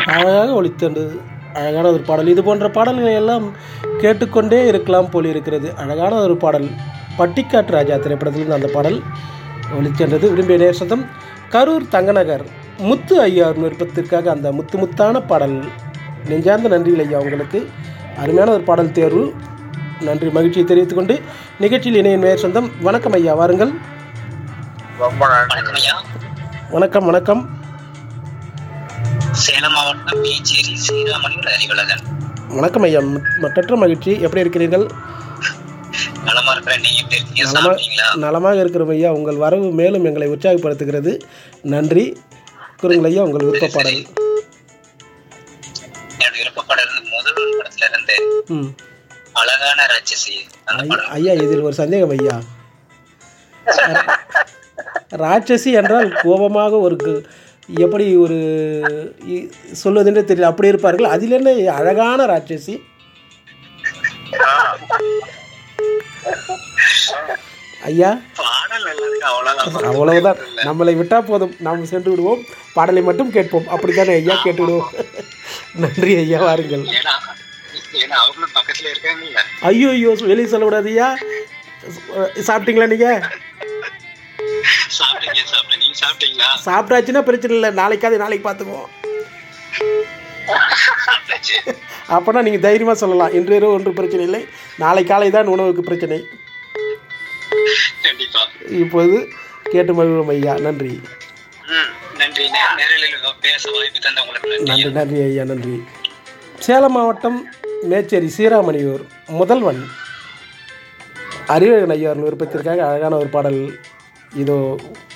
அழகாக ஒலித்தது அழகான ஒரு பாடல் இது போன்ற பாடல்களை எல்லாம் கேட்டுக்கொண்டே இருக்கலாம் போல் இருக்கிறது அழகான ஒரு பாடல் பட்டிக்காட்டு ராஜா திரைப்படத்திலிருந்து அந்த பாடல் ஒலிச்சென்றது விரும்பிய நேர் சொந்தம் கரூர் தங்கநகர் முத்து ஐயா விருப்பத்திற்காக அந்த முத்து முத்தான பாடல் நெஞ்சார்ந்த நன்றிகள் ஐயா உங்களுக்கு அருமையான ஒரு பாடல் தேர்வு நன்றி மகிழ்ச்சியை தெரிவித்துக் கொண்டு நிகழ்ச்சியில் இணையும் நேர் சொந்தம் வணக்கம் ஐயா வாருங்கள் ரொம்ப நன்றி வணக்கம் ஐயா வணக்கம் வணக்கம் சேலம் மாவட்டம் மேச்சேரி ஸ்ரீராமணியில் அறிவழகன் வணக்கம் ஐயா ம- மற்றற்ற மகிழ்ச்சி எப்படி இருக்கிறீர்கள் நலமா இருக்கிறேன் நீங்க எப்படி இருக்கீங்க நலமா சாப்பிட்டீங்களா நலமாக இருக்கிறோம் ஐயா உங்கள் வரவு மேலும் எங்களை உற்சாகப்படுத்துகிறது நன்றி கூறுங்கள் ஐயா உங்கள் விருப்ப பாடல் என்னோட விருப்பப்படம் இருந்து முதல் படத்துல இருந்து ம் அழகான ராட்சசி அந்த ஐ- படம் ஐயா இதில் ஒரு சந்தேகம் ஐயா ராட்சசி என்றால் கோபமாக ஒரு கு- எப்படி ஒரு இ- சொல்வதென்றே தெரியல அப்படி இருப்பார்கள் அதில் என்ன அழகான ராட்சசி ஐயா பாடல் நல்லா இருக்கு அவ்வளவுதான் அவ்வளவுதான் நம்மளை விட்டா போதும் நாம் சென்று விடுவோம் பாடலை மட்டும் கேட்போம் அப்படித்தானே ஐயா கேட்டு விடுவோம் நன்றி ஐயா வாருங்கள் ஏன்னா ஏன்னா அவங்களும் பக்கத்துல இருக்காங்கல்ல ஐயோ ஐயோ வெளியே சொல்லக்கூடாது ஐயா சாப்பிட்டீங்களா நீங்கள் சாப்பிட்டீங்க சாப்பிட்டேன் நீங்க சாப்பிட்டீங்களா சாப்பிட்டாச்சுன்னா பிரச்சனை இல்லை நாளைக்காவது நாளைக்கு பார்த்துக்குவோம் சாப்பிட்டாச்சு அப்போனா நீங்கள் தைரியமாக சொல்லலாம் இன்று இரவு ஒன்று பிரச்சனை இல்லை நாளை காலை தான் உணவுக்கு பிரச்சனை கண்டிப்பா இப்போது கேட்டு மகிழ்வோம் ஐயா நன்றி ம் நன்றி நே- நேரலில் பேச வாய்ப்பு தந்த உங்களுக்கு நன்றி நன்றி நன்றி ஐயா நன்றி சேலம் மாவட்டம் மேச்சேரி சீராமணியூர் முதல்வன் அறிவழகன் ஐயா அவர்கள் விருப்பத்திற்காக அழகான ஒரு பாடல் இதோ